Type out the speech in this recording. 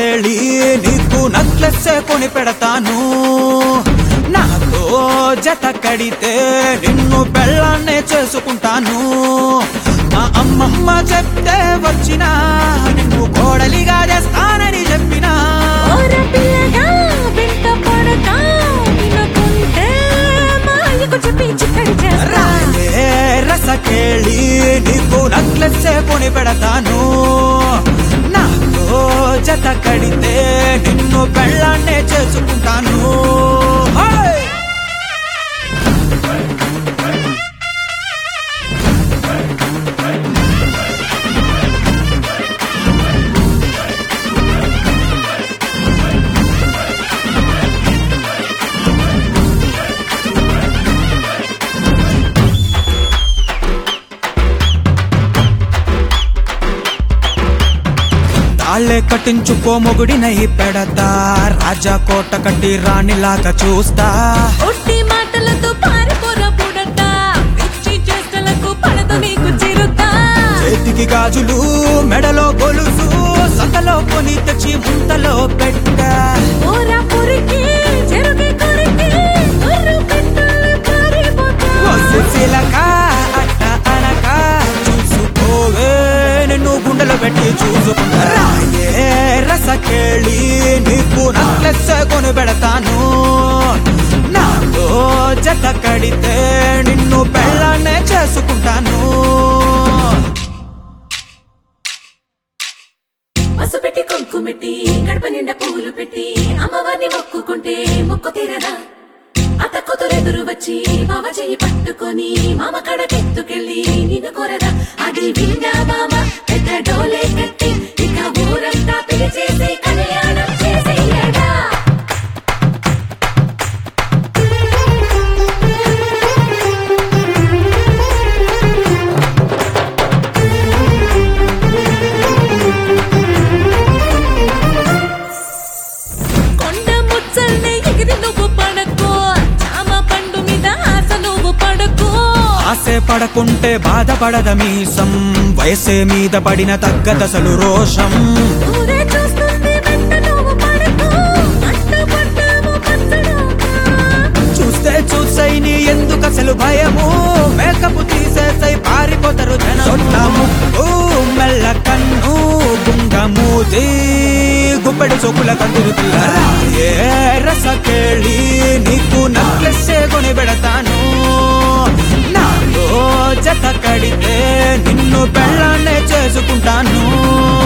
కేళి నీకు నక్లెస్సే కొని పెడతాను నాతో జత కడితే నిన్ను పెళ్ళాన్నే చేసుకుంటాను మా అమ్మమ్మ చెప్తే వచ్చినా నిన్ను కోడలిగా చేస్తానని చెప్పినా ఓర పిల్లగా వెంట పడతా వినకుంటే మాయకు చెప్పి చిక్కడి చేస్తా రాయే రస కేళి నీకు నక్లెస్సే కొని పెడతాను నాతో జత కడితే నిన్ను పెళ్ళాన్నే చేసుకుంటాను హై! తాళ్ళే కట్టించుకో మొగుడినై పెడతా రాజా కోట కట్టి రాణిలాగా చూస్తా ఒట్టి మాటలతో పారిపోర పుడట పిచ్చి చేష్టలకు పడదు నీకు చిరుతా చేతికి గాజులు మెడలో గొలుసు సంతలో కొని తెచ్చి ముంతలో పెట్టా ఓర పురికి చెరుకి కొరికి ఒర్రు పెట్టాలి పారిపోతా వసుశీలక అట్ట అనక చూసుకోవే నిన్ను గుండెలో పెట్టి చూసుకుంటా రాయే రస కేళి నీకు నక్లెస్ కొని పెడతాను నాతో జత కడితే నిన్ను పెళ్ళాన్నే చేసుకుంటాను పసు పెట్టి కుంకుమెట్టి గడప నిండా పూలు పెట్టి అమ్మవారిని మొక్కుకుంటే మొక్కు తీరదా అత కుతురెదురు వచ్చి మామ చెయ్యి పట్టుకొని మామ కడకెత్తుకెళ్ళి నిన్ను కోరదా అది విన్నా మామ పెద్ద డోలే కట్టి ఇక ఊరంతా పిలిచేసి కళ్యాణం చేసేయడా కొండ ముచ్చల్ని ఎగిరి నువ్వు పడకో చామ పండు మీద ఆశ నువ్వు పడకో ఆసే పడకుంటే బాధపడద మీసం వయసే మీద పడిన తగ్గదసలు రోషం ఊరే చూస్తుంది వెంట నువ్వు పడకో కష్టపడ్డాము పచ్చడవుతా చూస్తే చూసైని ఎందుకు అసలు భయము మేకపు తీసేసై పారిపోతారు జనం సొట్ట ముక్కు మెల్ల కన్ను గుంగ మూతి గుప్పెడు సొక్కుల కందురు ఏ రస కేళి నీకు నక్లెస్సే కొని పెడతాను నాలో జత కడితే నిన్ను పెళ్ళాన్నే చేసుకుంటాను